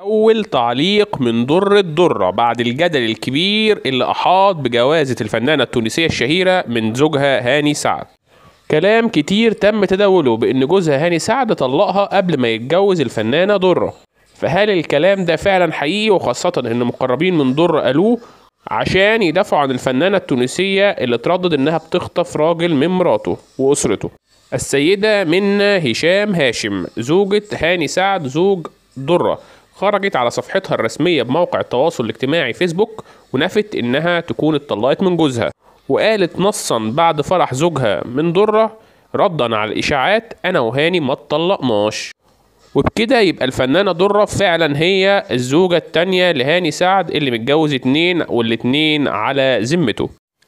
أول تعليق من در الدرة بعد الجدل الكبير اللي أحاط بجوازة الفنانة التونسية الشهيرة من زوجها هاني سعد كلام كتير تم تداوله بأن جوزها هاني سعد طلقها قبل ما يتجوز الفنانة درة فهل الكلام ده فعلا حقيقي وخاصة إن مقربين من درة قالوه عشان يدافعوا عن الفنانة التونسية اللي تردد إنها بتخطف راجل من مراته وأسرته السيدة منى هشام هاشم زوجة هاني سعد زوج درة خرجت على صفحتها الرسمية بموقع التواصل الاجتماعي فيسبوك ونفت إنها تكون اتطلقت من جوزها وقالت نصا بعد فرح زوجها من درة ردا على الإشاعات أنا وهاني ما اتطلقناش وبكده يبقى الفنانة درة فعلا هي الزوجة التانية لهاني سعد اللي متجوز اتنين والاتنين على ذمته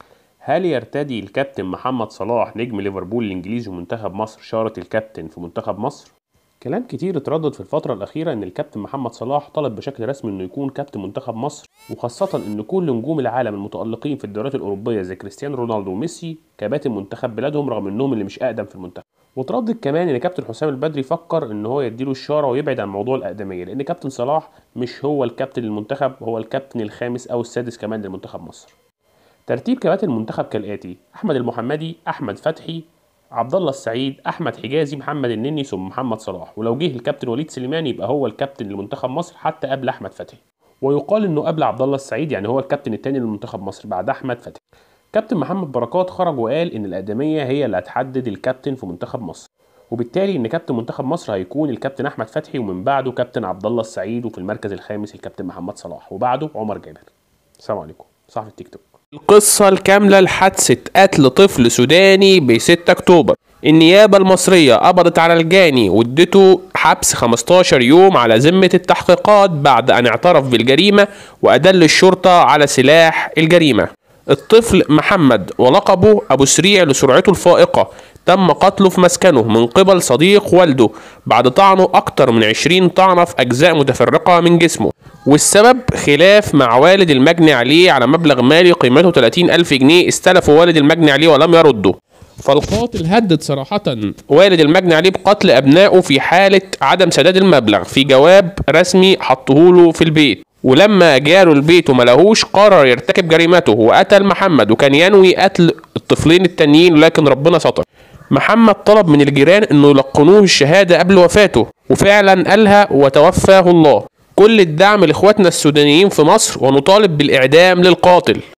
هل يرتدي الكابتن محمد صلاح نجم ليفربول الانجليزي ومنتخب مصر شارة الكابتن في منتخب مصر؟ كلام كتير اتردد في الفترة الأخيرة إن الكابتن محمد صلاح طلب بشكل رسمي إنه يكون كابتن منتخب مصر وخاصة إن كل نجوم العالم المتألقين في الدوريات الأوروبية زي كريستيانو رونالدو وميسي كباتن منتخب بلادهم رغم إنهم اللي مش أقدم في المنتخب وتردد كمان إن كابتن حسام البدري فكر إن هو يديله الشارة ويبعد عن موضوع الأقدمية لأن كابتن صلاح مش هو الكابتن للمنتخب هو الكابتن الخامس أو السادس كمان لمنتخب مصر ترتيب كباتن المنتخب كالآتي أحمد المحمدي أحمد فتحي عبد الله السعيد احمد حجازي محمد النني ثم محمد صلاح ولو جه الكابتن وليد سليمان يبقى هو الكابتن لمنتخب مصر حتى قبل احمد فتحي ويقال انه قبل عبد الله السعيد يعني هو الكابتن الثاني لمنتخب مصر بعد احمد فتحي كابتن محمد بركات خرج وقال ان الاقدميه هي اللي هتحدد الكابتن في منتخب مصر وبالتالي ان كابتن منتخب مصر هيكون الكابتن احمد فتحي ومن بعده كابتن عبد الله السعيد وفي المركز الخامس الكابتن محمد صلاح وبعده عمر جابر السلام عليكم صاحب التيك توك القصة الكاملة لحادثة قتل طفل سوداني ب 6 أكتوبر النيابة المصرية قبضت على الجاني وادته حبس 15 يوم على ذمة التحقيقات بعد أن اعترف بالجريمة وأدل الشرطة على سلاح الجريمة الطفل محمد ولقبه أبو سريع لسرعته الفائقة تم قتله في مسكنه من قبل صديق والده بعد طعنه أكتر من 20 طعنة في أجزاء متفرقة من جسمه والسبب خلاف مع والد المجني عليه على مبلغ مالي قيمته 30 ألف جنيه استلفه والد المجني عليه ولم يرده فالقاتل هدد صراحة والد المجني عليه بقتل أبنائه في حالة عدم سداد المبلغ في جواب رسمي حطهوله في البيت ولما جاله البيت وما لهوش قرر يرتكب جريمته وقتل محمد وكان ينوي قتل الطفلين التانيين لكن ربنا ستر محمد طلب من الجيران انه يلقنوه الشهادة قبل وفاته وفعلا قالها وتوفاه الله كل الدعم لاخواتنا السودانيين في مصر ونطالب بالاعدام للقاتل